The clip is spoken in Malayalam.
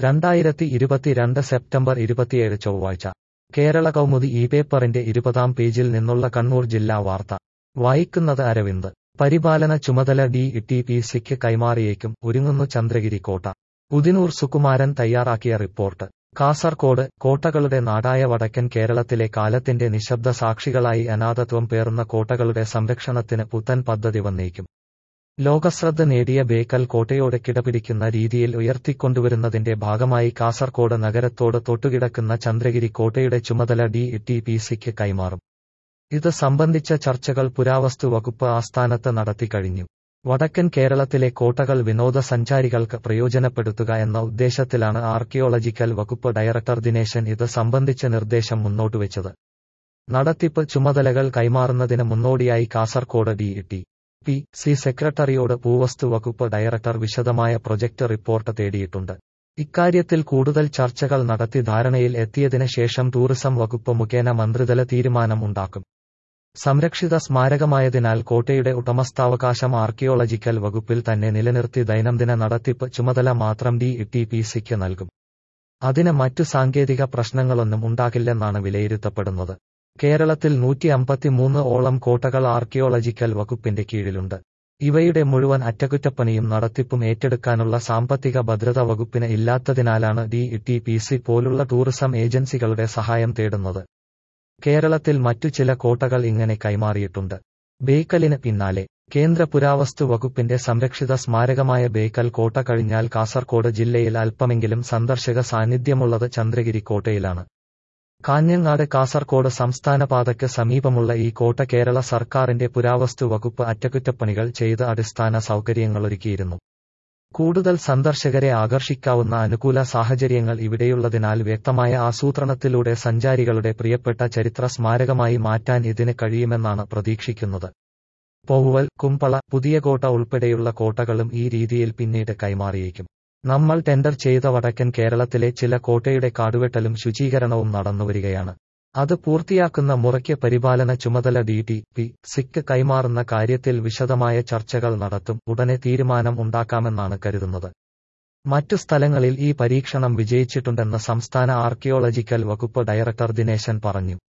രണ്ടായിരത്തി ഇരുപത്തിരണ്ട് സെപ്റ്റംബർ ഇരുപത്തിയേഴ് ചൊവ്വാഴ്ച കേരള കൗമുദി ഈ പേപ്പറിന്റെ ഇരുപതാം പേജിൽ നിന്നുള്ള കണ്ണൂർ ജില്ലാ വാർത്ത വായിക്കുന്നത് അരവിന്ദ് പരിപാലന ചുമതല ഡി ടി പി സിക്ക് കൈമാറിയേക്കും ഒരുങ്ങുന്നു ചന്ദ്രഗിരി കോട്ട ഉദിനൂർ സുകുമാരൻ തയ്യാറാക്കിയ റിപ്പോർട്ട് കാസർകോട് കോട്ടകളുടെ നാടായ വടക്കൻ കേരളത്തിലെ കാലത്തിന്റെ നിശബ്ദ സാക്ഷികളായി അനാഥത്വം പേർന്ന കോട്ടകളുടെ സംരക്ഷണത്തിന് പുത്തൻ പദ്ധതി വന്നേക്കും ലോകശ്രദ്ധ നേടിയ ബേക്കൽ കോട്ടയോട് കിടപിടിക്കുന്ന രീതിയിൽ ഉയർത്തിക്കൊണ്ടുവരുന്നതിന്റെ ഭാഗമായി കാസർകോട് നഗരത്തോട് തൊട്ടുകിടക്കുന്ന ചന്ദ്രഗിരി കോട്ടയുടെ ചുമതല ഡി ടി പി സിക്ക് കൈമാറും ഇത് സംബന്ധിച്ച ചർച്ചകൾ പുരാവസ്തു വകുപ്പ് ആസ്ഥാനത്ത് നടത്തിക്കഴിഞ്ഞു വടക്കൻ കേരളത്തിലെ കോട്ടകൾ വിനോദസഞ്ചാരികൾക്ക് പ്രയോജനപ്പെടുത്തുക എന്ന ഉദ്ദേശത്തിലാണ് ആർക്കിയോളജിക്കൽ വകുപ്പ് ഡയറക്ടർ ദിനേശൻ ഇത് സംബന്ധിച്ച നിർദ്ദേശം മുന്നോട്ടുവെച്ചത് നടത്തിപ്പ് ചുമതലകൾ കൈമാറുന്നതിന് മുന്നോടിയായി Kasaragod D T P C സെക്രട്ടറിയോട് ഭൂവസ്തു വകുപ്പ് ഡയറക്ടർ വിശദമായ പ്രൊജക്ട് റിപ്പോർട്ട് തേടിയിട്ടുണ്ട് ഇക്കാര്യത്തിൽ കൂടുതൽ ചർച്ചകൾ നടത്തി ധാരണയിൽ എത്തിയതിന് ശേഷം ടൂറിസം വകുപ്പ് മുഖേന മന്ത്രിതല തീരുമാനം ഉണ്ടാക്കും സംരക്ഷിത സ്മാരകമായതിനാൽ കോട്ടയുടെ ഉടമസ്ഥാവകാശം ആർക്കിയോളജിക്കൽ വകുപ്പിൽ തന്നെ നിലനിർത്തി ദൈനംദിന നടത്തിപ്പ് ചുമതല മാത്രം ഡി ടി പി സിക്ക് നൽകും അതിന് മറ്റു സാങ്കേതിക പ്രശ്നങ്ങളൊന്നും ഉണ്ടാകില്ലെന്നാണ് വിലയിരുത്തപ്പെടുന്നത് കേരളത്തിൽ നൂറ്റി അമ്പത്തിമൂന്ന് ഓളം കോട്ടകൾ ആർക്കിയോളജിക്കൽ വകുപ്പിന്റെ കീഴിലുണ്ട് ഇവയുടെ മുഴുവൻ അറ്റകുറ്റപ്പണിയും നടത്തിപ്പും ഏറ്റെടുക്കാനുള്ള സാമ്പത്തിക ഭദ്രത വകുപ്പിന് ഇല്ലാത്തതിനാലാണ് ഡി ടി പി സി പോലുള്ള ടൂറിസം ഏജൻസികളുടെ സഹായം തേടുന്നത് കേരളത്തിൽ മറ്റു ചില കോട്ടകൾ ഇങ്ങനെ കൈമാറിയിട്ടുണ്ട് ബേക്കലിന് പിന്നാലെ കേന്ദ്ര പുരാവസ്തു വകുപ്പിന്റെ സംരക്ഷിത സ്മാരകമായ ബേക്കൽ കോട്ട കഴിഞ്ഞാൽ കാസർകോട് ജില്ലയിൽ അല്പമെങ്കിലും സന്ദർശക സാന്നിധ്യമുള്ളത് ചന്ദ്രഗിരി കോട്ടയിലാണ് കാഞ്ഞങ്ങാട് കാസർകോട് സംസ്ഥാന പാതയ്ക്ക് സമീപമുള്ള ഈ കോട്ട കേരള സർക്കാരിന്റെ പുരാവസ്തു വകുപ്പ് അറ്റകുറ്റപ്പണികൾ ചെയ്ത് അടിസ്ഥാന സൗകര്യങ്ങളൊരുക്കിയിരുന്നു കൂടുതൽ സന്ദർശകരെ ആകർഷിക്കാവുന്ന അനുകൂല സാഹചര്യങ്ങൾ ഇവിടെയുള്ളതിനാൽ വ്യക്തമായ ആസൂത്രണത്തിലൂടെ സഞ്ചാരികളുടെ പ്രിയപ്പെട്ട ചരിത്ര സ്മാരകമായി മാറ്റാൻ ഇതിന് കഴിയുമെന്നാണ് പ്രതീക്ഷിക്കുന്നത് പൗവൽ കുമ്പള പുതിയ കോട്ട ഉൾപ്പെടെയുള്ള കോട്ടകളും ഈ രീതിയിൽ പിന്നീട് കൈമാറിയേക്കും നമ്മൾ ടെൻഡർ ചെയ്ത വടക്കൻ കേരളത്തിലെ ചില കോട്ടയുടെ കാടുവെട്ടലും ശുചീകരണവും നടന്നുവരികയാണ് അത് പൂർത്തിയാക്കുന്ന മുറയ്ക്ക് പരിപാലന ചുമതല ഡി ടി പി സിക്ക് കൈമാറുന്ന കാര്യത്തിൽ വിശദമായ ചർച്ചകൾ നടത്തും ഉടനെ തീരുമാനം ഉണ്ടാക്കാമെന്നാണ് കരുതുന്നത് മറ്റു സ്ഥലങ്ങളിൽ ഈ പരീക്ഷണം വിജയിച്ചിട്ടുണ്ടെന്ന് സംസ്ഥാന ആർക്കിയോളജിക്കൽ വകുപ്പ് ഡയറക്ടർ ദിനേശൻ പറഞ്ഞു